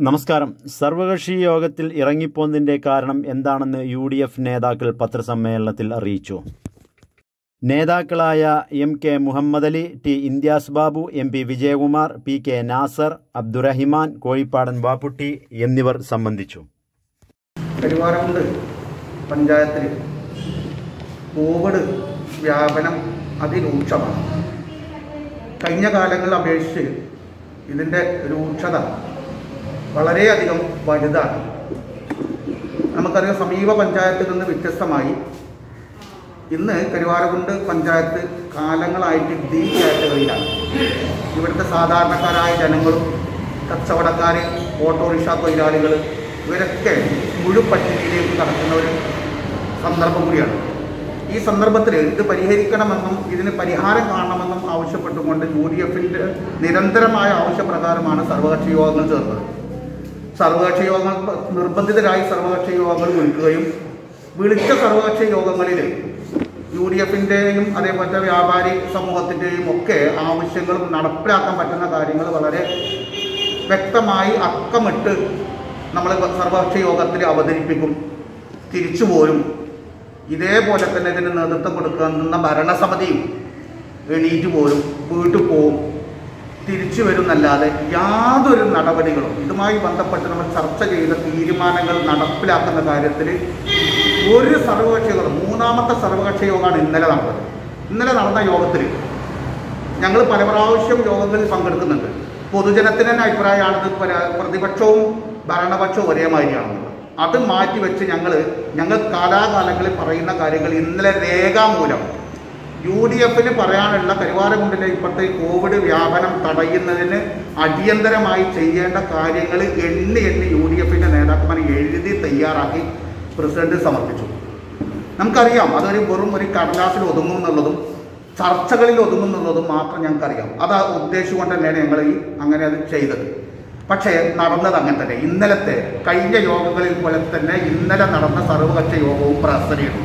നമസ്കാരം സർവകക്ഷി യോഗത്തിൽ ഇറങ്ങിപ്പോന്നതിന്റെ കാരണം എന്താണെന്ന് യു ഡി എഫ് നേതാക്കൾ പത്രസമ്മേളനത്തിൽ അറിയിച്ചു നേതാക്കളായ M K Muhammad Ali T ഇന്ത്യാസ് Babu M P Vijayakumar P K Nasar Abdurahiman Kozhippadan Vapputty എന്നിവർ സംബന്ധിച്ചു കരുവാരകുണ്ട് പഞ്ചായത്തിൽ കോവിഡ് വ്യാപനം അതിരൂക്ഷമാണ് കഴിഞ്ഞ കാലങ്ങളിൽ അപേക്ഷിച്ച് ഇതിൻ്റെ രൂക്ഷത വളരെയധികം വലുതാണ് നമുക്കറിയാം സമീപ പഞ്ചായത്തിൽ നിന്ന് വ്യത്യസ്തമായി ഇന്ന് കരുവാരകുണ്ട് പഞ്ചായത്ത് കാലങ്ങളായിട്ട് ഡി കാറ്റഗറിയിലാണ് ഇവിടുത്തെ സാധാരണക്കാരായ ജനങ്ങളും കച്ചവടക്കാർ ഓട്ടോറിക്ഷ തൊഴിലാളികൾ ഇവരൊക്കെ മുഴുപട്ടികയിലേക്ക് കടക്കുന്ന ഒരു സന്ദർഭം കൂടിയാണ് ഈ സന്ദർഭത്തിൽ ഇത് പരിഹരിക്കണമെന്നും ഇതിന് പരിഹാരം കാണണമെന്നും ആവശ്യപ്പെട്ടുകൊണ്ട് യു ഡി എഫിൻ്റെ നിരന്തരമായ ആവശ്യപ്രകാരമാണ് സർവകക്ഷി യോഗങ്ങൾ ചേർന്നത് സർവകക്ഷി യോഗങ്ങൾ നിർബന്ധിതരായി സർവകക്ഷി യോഗങ്ങൾ വിളിക്കുകയും വിളിച്ച സർവകക്ഷി യോഗങ്ങളിൽ യു ഡി എഫിൻ്റെയും അതേപോലത്തെ വ്യാപാരി സമൂഹത്തിൻ്റെയും ഒക്കെ ആവശ്യങ്ങളും നടപ്പിലാക്കാൻ പറ്റുന്ന കാര്യങ്ങൾ വളരെ വ്യക്തമായി അക്കമിട്ട് നമ്മൾ സർവകക്ഷി യോഗത്തിൽ അവതരിപ്പിക്കും തിരിച്ചു പോരും ഇതേപോലെ തന്നെ ഇതിന് നേതൃത്വം കൊടുക്കുന്ന ഭരണസമിതിയും എണീറ്റ് പോരും വീട്ടിൽ പോവും തിരിച്ചു വരുന്നല്ലാതെ യാതൊരു നടപടികളും ഇതുമായി ബന്ധപ്പെട്ട് നമ്മൾ ചർച്ച ചെയ്ത തീരുമാനങ്ങൾ നടപ്പിലാക്കുന്ന കാര്യത്തിൽ ഒരു സർവകക്ഷികളും മൂന്നാമത്തെ സർവകക്ഷി യോഗമാണ് ഇന്നലെ നടന്നത് ഇന്നലെ നടന്ന യോഗത്തിൽ ഞങ്ങൾ പല പ്രാവശ്യം യോഗങ്ങളിൽ പങ്കെടുക്കുന്നുണ്ട് പൊതുജനത്തിന് തന്നെ അഭിപ്രായമാണിത് പര- പ്രതിപക്ഷവും ഭരണപക്ഷവും ഒരേ മാതിരിയാണെന്നുള്ളത് അത് മാറ്റിവെച്ച് ഞങ്ങൾ ഞങ്ങൾ കാലാകാലങ്ങളിൽ പറയുന്ന കാര്യങ്ങൾ ഇന്നലെ രേഖാമൂലം യു ഡി എഫിന് പറയാനുള്ള കരുവാരകുണ്ടിലെ ഇപ്പോഴത്തെ കോവിഡ് വ്യാപനം തടയുന്നതിന് അടിയന്തരമായി ചെയ്യേണ്ട കാര്യങ്ങൾ എണ്ണി എണ്ണി യു ഡി എഫിൻ്റെ നേതാക്കന്മാർ എഴുതി തയ്യാറാക്കി പ്രസിഡന്റ് സമർപ്പിച്ചു നമുക്കറിയാം അതൊരു വെറും ഒരു കടലാസിൽ ഒതുങ്ങും എന്നുള്ളതും ചർച്ചകളിൽ ഒതുങ്ങും എന്നുള്ളതും മാത്രം ഞങ്ങൾക്കറിയാം അത് ഉദ്ദേശിച്ചുകൊണ്ട് തന്നെയാണ് ഞങ്ങൾ ഈ അങ്ങനെ അത് ചെയ്തത് പക്ഷേ നടന്നത് അങ്ങനെ തന്നെ ഇന്നലത്തെ കഴിഞ്ഞ യോഗങ്ങളിൽ പോലെ തന്നെ ഇന്നലെ നടന്ന സർവകക്ഷി യോഗവും പ്രസരിയുന്നു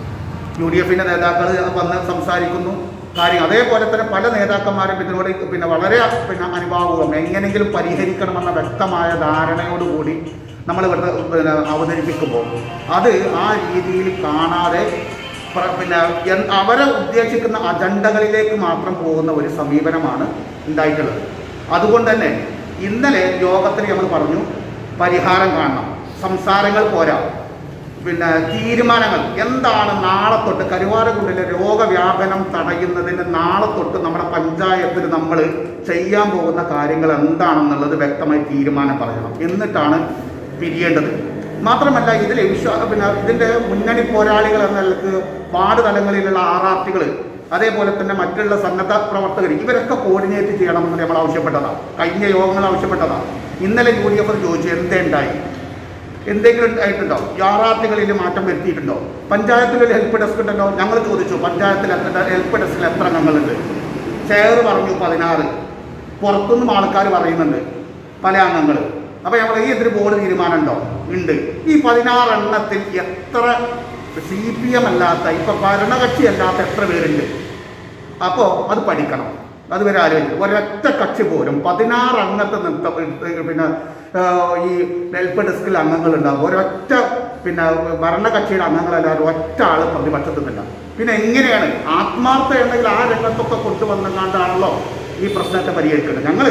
യു ഡി എഫിൻ്റെ നേതാക്കൾ വന്ന് സംസാരിക്കുന്നു കാര്യം അതേപോലെ തന്നെ പല നേതാക്കന്മാരും ഇതിനോട് പിന്നെ വളരെ പിന്നെ അനുഭാവവും എങ്ങനെയെങ്കിലും പരിഹരിക്കണമെന്ന വ്യക്തമായ ധാരണയോടുകൂടി നമ്മൾ ഇവിടെ പിന്നെ അവതരിപ്പിക്കുമ്പോൾ അത് ആ രീതിയിൽ കാണാതെ പ്ര- പിന്നെ എൻ- അവരെ ഉദ്ദേശിക്കുന്ന അജണ്ടകളിലേക്ക് മാത്രം പോകുന്ന ഒരു സമീപനമാണ് ഉണ്ടായിട്ടുള്ളത് അതുകൊണ്ട് തന്നെ ഇന്നലെ യോഗത്തിൽ നമ്മൾ പറഞ്ഞു പരിഹാരം കാണണം സംസാരങ്ങൾ പോരാ പിന്നെ തീരുമാനങ്ങൾ എന്താണ് നാളെ തൊട്ട് കരുവാരക്കുണ്ടിലെ രോഗവ്യാപനം തടയുന്നതിന് നാളെ തൊട്ട് നമ്മുടെ പഞ്ചായത്തിൽ നമ്മൾ ചെയ്യാൻ പോകുന്ന കാര്യങ്ങൾ എന്താണെന്നുള്ളത് വ്യക്തമായി തീരുമാനം പറയണം എന്നിട്ടാണ് പിരിയേണ്ടത് മാത്രമല്ല ഇതിൽ വിശ്വാ പിന്നെ ഇതിൻ്റെ മുന്നണി പോരാളികൾ എന്ന നിലക്ക് വാർഡ് തലങ്ങളിലുള്ള ആർ ആർ ടികൾ അതേപോലെ തന്നെ മറ്റുള്ള സന്നദ്ധ പ്രവർത്തകർ ഇവരൊക്കെ കോർഡിനേറ്റ് ചെയ്യണമെന്ന് നമ്മൾ ആവശ്യപ്പെട്ടതാണ് കഴിഞ്ഞ യോഗങ്ങൾ ആവശ്യപ്പെട്ടതാണ് ഇന്നലെ യു ഡി എഫ് ചോദിച്ചു എന്തേ ഉണ്ടായി എന്തെങ്കിലും ഉണ്ടായിട്ടുണ്ടോ യാറാർത്ഥികളിൽ മാറ്റം വരുത്തിയിട്ടുണ്ടോ പഞ്ചായത്തിൽ ഒരു ഹെൽപ്പ് ഡെസ്ക് ഉണ്ടല്ലോ ഞങ്ങൾ ചോദിച്ചു പഞ്ചായത്തിൽ എത്ര ഹെൽപ്പ് ഡെസ്കിൽ എത്ര അംഗങ്ങളുണ്ട് ചെയർ പറഞ്ഞു പതിനാറ് പുറത്തുനിന്നും ആൾക്കാർ പറയുന്നുണ്ട് പല അംഗങ്ങൾ അപ്പോൾ ഞങ്ങൾ ഈ ഇതിന് ബോർഡ് തീരുമാനമുണ്ടോ ഉണ്ട് ഈ പതിനാറ് എണ്ണത്തിൽ എത്ര സി പി എം അല്ലാത്ത ഇപ്പം ഭരണകക്ഷി അല്ലാത്ത എത്ര പേരുണ്ട് അപ്പോൾ അത് പഠിക്കണം അതുവരെ ആലോചിക്കും ഒരൊറ്റ കക്ഷി പോലും പതിനാറ് അംഗത്തെ നിർത്ത പിന്നെ ആ, ഈ ഹെൽപ്പ് ഡെസ്കിൽ അംഗങ്ങളുണ്ടാവും ഒരൊറ്റ പിന്നെ ഭരണകക്ഷിയുടെ അംഗങ്ങളല്ലാതെ ഒറ്റ ആൾ പ്രതിപക്ഷത്തുനിന്നില്ല പിന്നെ എങ്ങനെയാണ് ആത്മാർത്ഥമുണ്ടെങ്കിൽ ആ രംഗത്തൊക്കെ കൊണ്ടുവന്നെങ്ങാണ്ടാണല്ലോ ഈ പ്രശ്നത്തെ പരിഹരിക്കേണ്ടത് ഞങ്ങൾ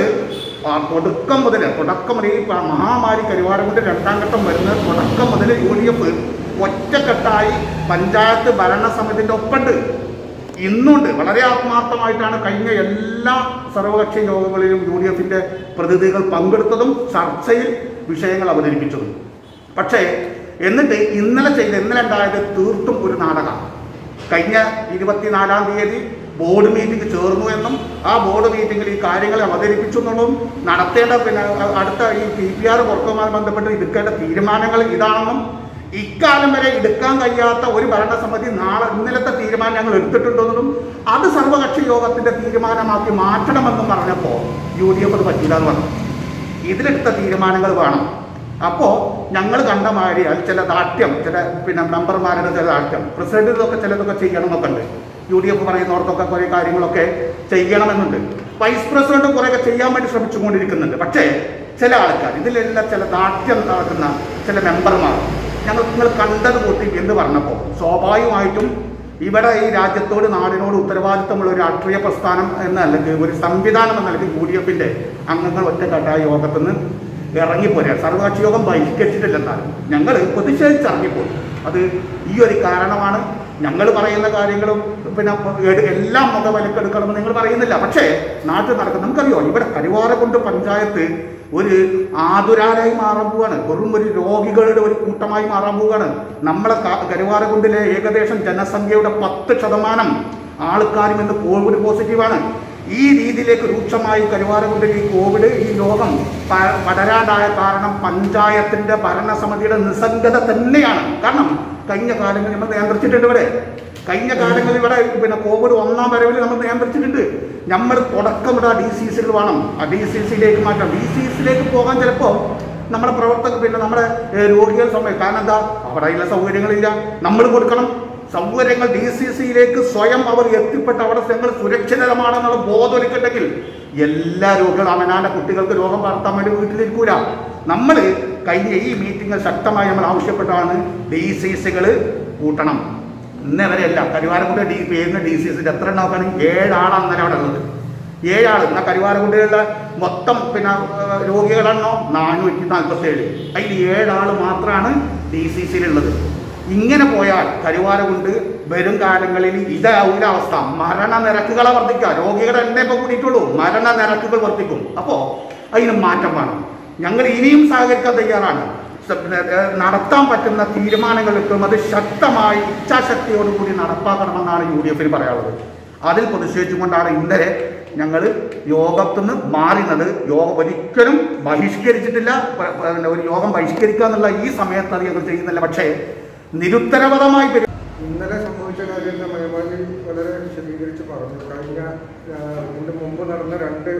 തുടക്കം മുതൽ തുടക്കം മുതൽ ഈ പ- മഹാമാരി കരുവാരം കൊണ്ട് രണ്ടാം ഘട്ടം വരുന്ന തുടക്കം മുതൽ യു ഡി എഫ് ഒറ്റക്കെട്ടായി പഞ്ചായത്ത് ഭരണസമിതിൻ്റെ ഒപ്പമുണ്ട് ഇന്നുണ്ട് വളരെ ആത്മാർത്ഥമായിട്ടാണ് കഴിഞ്ഞ എല്ലാ സർവകക്ഷി യോഗങ്ങളിലും യു ഡി എഫിൻ്റെ പ്രതിനിധികൾ പങ്കെടുത്തതും ചർച്ചയിൽ വിഷയങ്ങൾ അവതരിപ്പിച്ചതും പക്ഷേ എന്നിട്ട് ഇന്നലെ ചെയ്ത ഇന്നലെ ഉണ്ടായത് തീർത്തും ഒരു നാടകമാണ് കഴിഞ്ഞ ഇരുപത്തിനാലാം തീയതി ബോർഡ് മീറ്റിംഗ് ചേർന്നു എന്നും ആ ബോർഡ് മീറ്റിംഗിൽ ഈ കാര്യങ്ങൾ അവതരിപ്പിച്ചു എന്നുള്ളതും നടത്തേണ്ട പിന്നെ അ- അടുത്ത ഈ പി പി ആർ പുറത്തുമായി ബന്ധപ്പെട്ട് എടുക്കേണ്ട തീരുമാനങ്ങൾ ഇതാണെന്നും ഇക്കാലം വരെ എടുക്കാൻ കഴിയാത്ത ഒരു ഭരണസമിതി നാളെ ഇന്നലത്തെ തീരുമാനം ഞങ്ങൾ എടുത്തിട്ടുണ്ടെന്നും അത് സർവകക്ഷി യോഗത്തിന്റെ തീരുമാനമാക്കി മാറ്റണമെന്നും പറഞ്ഞപ്പോൾ യു ഡി എഫ് അത് പറ്റില്ല എന്ന് പറഞ്ഞു ഇതിലെടുത്ത തീരുമാനങ്ങൾ വേണം അപ്പോൾ ഞങ്ങൾ കണ്ട മാതിരി അത് ചില ദാഠ്യം ചില പിന്നെ മെമ്പർമാരുടെ ചില ദാഠ്യം പ്രസിഡന്റ് ഇതൊക്കെ ചിലതൊക്കെ ചെയ്യണമെന്നൊക്കെ ഉണ്ട് യു ഡി എഫ് പറയുന്നവർക്കൊക്കെ കുറേ കാര്യങ്ങളൊക്കെ ചെയ്യണമെന്നുണ്ട് വൈസ് പ്രസിഡന്റും കുറേയൊക്കെ ചെയ്യാൻ വേണ്ടി ശ്രമിച്ചുകൊണ്ടിരിക്കുന്നുണ്ട് പക്ഷേ ചില ആൾക്കാർ ഇതിലെല്ലാം ചില നാട്യം നടക്കുന്ന ചില മെമ്പർമാർ ഞങ്ങൾ നിങ്ങൾ കണ്ടത് കൂട്ടി എന്ന് പറഞ്ഞപ്പോൾ സ്വാഭാവികമായിട്ടും ഇവിടെ ഈ രാജ്യത്തോട് നാടിനോട് ഉത്തരവാദിത്തമുള്ള ഒരു രാഷ്ട്രീയ പ്രസ്ഥാനം എന്ന അല്ലെങ്കിൽ ഒരു സംവിധാനം എന്ന നിലയ്ക്ക് യു ഡി എഫിൻ്റെ അംഗങ്ങൾ ഒറ്റക്കെട്ടായ യോഗത്തിൽ നിന്ന് ഇറങ്ങിപ്പോരാ സർവകക്ഷി യോഗം ബഹിഷ്കരിച്ചിട്ടില്ലെന്നാണ് ഞങ്ങൾ പ്രതിഷേധിച്ച് ഇറങ്ങിപ്പോയി അത് ഈ ഒരു കാരണമാണ് ഞങ്ങൾ പറയുന്ന കാര്യങ്ങളും പിന്നെ എട് എല്ലാം മുഖവിലക്കെടുക്കണമെന്ന് നിങ്ങൾ പറയുന്നില്ല പക്ഷേ നാട്ടിൽ നടക്കും നമുക്കറിയോ ഇവിടെ കരുവാരക്കുണ്ട് പഞ്ചായത്ത് ഒരു ആതുരാലായി മാറാൻ പോവാണ് വെറും ഒരു രോഗികളുടെ ഒരു കൂട്ടമായി മാറാൻ പോവുകയാണ് നമ്മളെ ക- കരുവാരക്കുണ്ടിലെ ഏകദേശം ജനസംഖ്യയുടെ പത്ത് ശതമാനം ആൾക്കാരും ഇന്ന് കോവിഡ് പോസിറ്റീവാണ് ഈ രീതിയിലേക്ക് രൂക്ഷമായി കരുവാരക്കുണ്ടിൽ ഈ കോവിഡ് ഈ രോഗം പ- പടരാണ്ടായ കാരണം പഞ്ചായത്തിന്റെ ഭരണസമിതിയുടെ നിസ്സംഗത തന്നെയാണ് കാരണം കഴിഞ്ഞ കാലങ്ങളിൽ നമ്മൾ നിയന്ത്രിച്ചിട്ടുണ്ട് ഇവിടെ കഴിഞ്ഞ കാലങ്ങളിൽ ഇവിടെ പിന്നെ കോവിഡ് ഒന്നാം വരവിൽ നമ്മൾ നിയന്ത്രിച്ചിട്ടുണ്ട് നമ്മൾ തുടക്കം ഇവിടെ ഡി സി സിയിൽ വേണം ആ ഡി സി സിയിലേക്ക് മാറ്റാം ഡി സി സിയിലേക്ക് പോകാൻ ചിലപ്പോൾ നമ്മുടെ പ്രവർത്തകർ പിന്നെ നമ്മുടെ ഏഹ്, രോഗികൾ സമയം കാരണം എന്താ അവിടെ ഉള്ള സൗകര്യങ്ങളില്ല നമ്മൾ കൊടുക്കണം സൗകര്യങ്ങൾ ഡി സി സിയിലേക്ക് സ്വയം അവർ എത്തിപ്പെട്ട് അവിടെ ഞങ്ങൾ സുരക്ഷിതരമാണെന്നുള്ള ബോധമൊരുക്കുണ്ടെങ്കിൽ എല്ലാ രോഗികളും അവനാന്റെ കുട്ടികൾക്ക് രോഗം പകർത്താൻ വേണ്ടി വീട്ടിലിരിക്കൂല നമ്മൾ കഴിഞ്ഞ ഈ മീറ്റിംഗ് ശക്തമായി നമ്മൾ ആവശ്യപ്പെട്ടാണ് ഡി സി സികൾ കൂട്ടണം ഇന്നേ വരെയല്ല കരുവാരക്കുണ്ട് ഡി പേരുന്ന ഡി സി സിന്റെ എത്ര നോക്കണം ഏഴാളാണ് അന്നേരം അവിടെ ഉള്ളത് ഏഴാൾ എന്നാൽ കരുവാരക്കുണ്ടിലുള്ള മൊത്തം പിന്നെ ഏഹ്, രോഗികളെണ്ണോ നാനൂറ്റി നാൽപ്പത്തി ഏഴ് അതിൽ ഏഴാൾ മാത്രമാണ് ഡി സി സിയിലുള്ളത് ഇങ്ങനെ പോയാൽ കരുവാരകുണ്ട് വരും കാലങ്ങളിൽ ഇതാവില്ല അവസ്ഥ മരണനിരക്കുകളെ വർദ്ധിക്കുക രോഗികളുടെ എണ്ണ ഇപ്പോൾ കൂടിയിട്ടുള്ളൂ മരണനിരക്കുകൾ വർദ്ധിക്കും അപ്പോൾ അതിന് മാറ്റം വേണം ഞങ്ങൾ ഇനിയും സഹകരിക്കാൻ തയ്യാറാണ് സ- പിന്നെ, ഏഹ്, നടത്താൻ പറ്റുന്ന തീരുമാനങ്ങൾക്കും അത് ശക്തമായി ഇച്ഛാശക്തിയോടുകൂടി നടപ്പാക്കണമെന്നാണ് യു ഡി എഫിന് പറയാനുള്ളത് അതിൽ പ്രതിഷേധിച്ചുകൊണ്ടാണ് ഇന്നലെ ഞങ്ങൾ യോഗത്തുനിന്ന് മാറുന്നത് യോഗം ഒരിക്കലും ബഹിഷ്കരിച്ചിട്ടില്ല പ- പ- പിന്നെ ഒരു യോഗം ബഹിഷ്കരിക്കുക എന്നുള്ള ഈ സമയത്ത് അത് ഞങ്ങൾ ചെയ്യുന്നില്ല പക്ഷേ നിരുത്തരപരമായി പെരു ഇന്നലെ സംഭവിച്ച കാര്യത്തെ മയമാലി വളരെ വിശദീകരിച്ച് പറഞ്ഞു കഴിഞ്ഞ ആ, ഇതിന്റെ മുമ്പ് നടന്ന രണ്ട്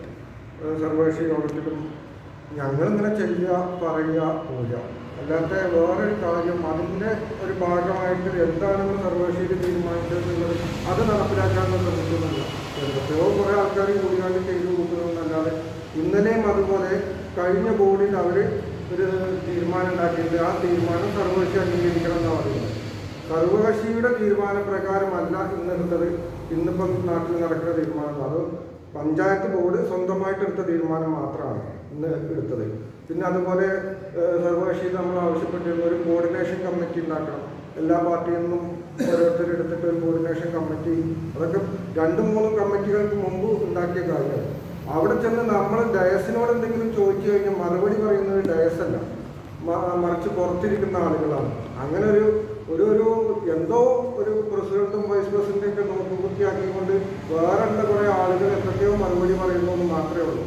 ആ, സർവകക്ഷി യോഗത്തിലും ഞങ്ങളിങ്ങനെ ചെയ്യുക പറയുക പോവുക അല്ലാത്ത വേറൊരു കാര്യം അതിൻ്റെ ഒരു ഭാഗമായിട്ട് എന്താണെന്ന് സർവകക്ഷിയിൽ തീരുമാനിച്ചതെന്നുള്ളത് അത് നടപ്പിലാക്കാൻ ശ്രമിക്കുന്നില്ല എത്രയോ കുറേ ആൾക്കാർ കൂടിയാണ്ട് ചെയ്തു കൊടുക്കുന്നതെന്നല്ലാതെ ഇന്നലെയും അതുപോലെ കഴിഞ്ഞ ബോർഡിൽ അവർ ഒരു തീരുമാനം ഉണ്ടാക്കിയിട്ട് ആ തീരുമാനം സർവകക്ഷി അംഗീകരിക്കണം എന്നാണ് പറയുന്നത് സർവകക്ഷിയുടെ തീരുമാനപ്രകാരമല്ല ഇന്നെടുത്തത് ഇന്നിപ്പം നാട്ടിൽ നടക്കുന്ന തീരുമാനം അത് പഞ്ചായത്ത് ബോർഡ് സ്വന്തമായിട്ട് എടുത്ത തീരുമാനം മാത്രമാണ് ഇന്ന് എടുത്തത് പിന്നെ അതുപോലെ ഏഹ്, സർവകക്ഷിയിൽ നമ്മൾ ആവശ്യപ്പെട്ടിരുന്ന ഒരു കോർഡിനേഷൻ കമ്മിറ്റി ഉണ്ടാക്കണം എല്ലാ പാർട്ടിയിൽ നിന്നും ഓരോരുത്തർ എടുത്തിട്ട് ഒരു കോർഡിനേഷൻ കമ്മിറ്റി അതൊക്കെ രണ്ടും മൂന്നും കമ്മിറ്റികൾക്ക് മുമ്പ് ഉണ്ടാക്കിയ കാര്യമാണ് അവിടെ ചെന്ന് നമ്മൾ ഡയസിനോട് എന്തെങ്കിലും ചോദിച്ചു കഴിഞ്ഞാൽ മറുപടി പറയുന്നത് ഡയസല്ല മ- മറിച്ച് പുറത്തിരിക്കുന്ന ആളുകളാണ് അങ്ങനെ ഒരു ഒരു ഒരു എന്തോ ഒരു പ്രസിഡന്റും വൈസ് പ്രസിഡന്റും ഒക്കെ നോക്കുകുത്തിയാക്കിക്കൊണ്ട് വേറെ ഉള്ള കുറെ ആളുകൾ എന്തൊക്കെയോ മറുപടി പറയുന്നു എന്ന് മാത്രമേ ഉള്ളൂ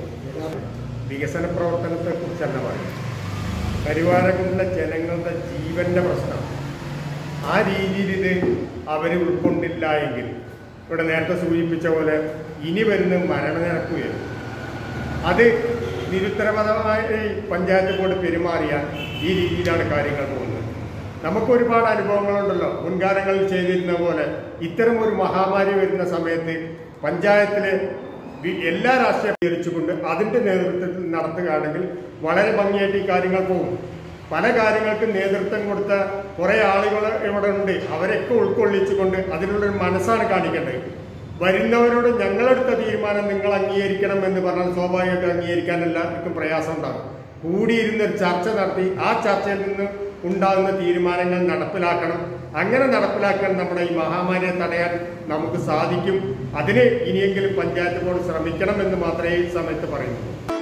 വികസന പ്രവർത്തനത്തെ കുറിച്ചല്ല പറയുന്നത് കരുവാരകുണ്ടിലെ ജനങ്ങളുടെ ജീവന്റെ പ്രശ്നം ആ രീതിയിൽ ഇത് അവർ ഉൾക്കൊണ്ടില്ല എങ്കിൽ ഇവിടെ നേരത്തെ സൂചിപ്പിച്ച പോലെ ഇനി വരുന്ന മരണനിരക്ക് വരും അത് നിരുത്തരപരമായി പഞ്ചായത്ത് ബോർഡ് പെരുമാറിയാൽ ഈ രീതിയിലാണ് കാര്യങ്ങൾ പോകുന്നത് നമുക്ക് ഒരുപാട് അനുഭവങ്ങളുണ്ടല്ലോ മുൻകാലങ്ങളിൽ ചെയ്തിരുന്ന പോലെ ഇത്തരം ഒരു മഹാമാരി വരുന്ന സമയത്ത് പഞ്ചായത്തിലെ വി- എല്ലാ രാഷ്ട്രീയ പരിഹരിച്ചുകൊണ്ട് അതിൻ്റെ നേതൃത്വത്തിൽ നടത്തുകയാണെങ്കിൽ വളരെ ഭംഗിയായിട്ട് ഈ കാര്യങ്ങൾ പോകും പല കാര്യങ്ങൾക്കും നേതൃത്വം കൊടുത്ത കുറേ ആളുകൾ ഇവിടെ ഉണ്ട് അവരെയൊക്കെ ഉൾക്കൊള്ളിച്ചുകൊണ്ട് അതിനുള്ളൊരു മനസ്സാണ് കാണിക്കേണ്ടത് വരുന്നവരോട് ഞങ്ങളെടുത്ത തീരുമാനം നിങ്ങൾ അംഗീകരിക്കണം എന്ന് പറഞ്ഞാൽ സ്വാഭാവികമായിട്ട് അംഗീകരിക്കാൻ എല്ലാവർക്കും പ്രയാസം ഉണ്ടാകും കൂടിയിരുന്ന് ഒരു ചർച്ച നടത്തി ആ ചർച്ചയിൽ നിന്ന് ഉണ്ടാകുന്ന തീരുമാനങ്ങൾ നടപ്പിലാക്കണം അങ്ങനെ നടപ്പിലാക്കാൻ നമ്മുടെ ഈ മഹാമാരിയെ തടയാൻ നമുക്ക് സാധിക്കും അതിന് ഇനിയെങ്കിലും പഞ്ചായത്ത് ബോർഡ് ശ്രമിക്കണം എന്ന് മാത്രമേ ഈ സമയത്ത് പറയുന്നു